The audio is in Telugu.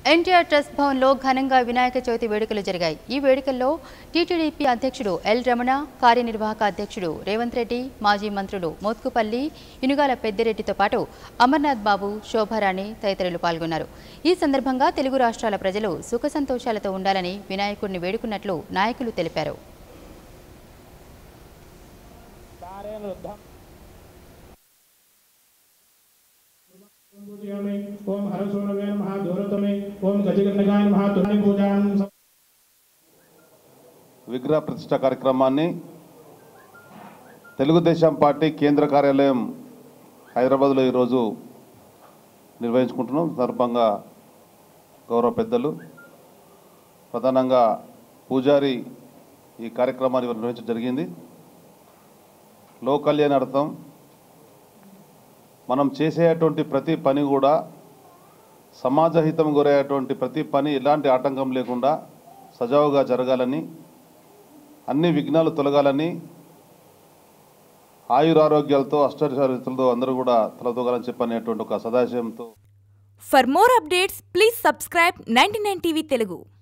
ఎన్టీఆర్ ట్రస్ట్ భవన్లో ఘనంగా వినాయక చవితి వేడుకలు జరిగాయి ఈ వేడుకల్లో టీటీడీపీ అధ్యక్షుడు ఎల్ రమణ కార్యనిర్వాహక అధ్యక్షుడు రేవంత్ రెడ్డి మాజీ మంత్రులు మోత్కుపల్లి ఇనుగాల పెద్దిరెడ్డితో పాటు అమర్నాథ్ బాబు శోభారాణి తదితరులు పాల్గొన్నారు ఈ సందర్భంగా తెలుగు రాష్ట్రాల ప్రజలు సుఖ సంతోషాలతో ఉండాలని వినాయకుడిని వేడుకున్నట్లు నాయకులు తెలిపారు पूजयामि ओम हरसोनवे नमः दूरतमे ओम गजगणगाय नमः तुलसी पूजां విగ్రహ ప్రతిష్ట కార్యక్రమాన్ని తెలుగుదేశం పార్టీ కేంద్ర కార్యాలయం హైదరాబాద్లో ఈరోజు నిర్వహించుకుంటున్నాం ఈ సందర్భంగా గౌరవ పెద్దలు ప్రధానంగా పూజారి ఈ కార్యక్రమాన్ని నిర్వహించడం జరిగింది లోక్ కళ్యాణార్థం మనం చేసేటువంటి ప్రతి పని కూడా సమాజ హితం కోరేటువంటి ప్రతి పని ఎలాంటి ఆటంకం లేకుండా సజావుగా జరగాలని అన్ని విఘ్నాలు తొలగాలని ఆయురారోగ్యాలతో అష్టైశ్వర్యాలతో అందరూ కూడా తలతోగాలని చెప్పనేటువంటి ఒక సదాశయంతో For more updates, please subscribe 99 TV Telugu.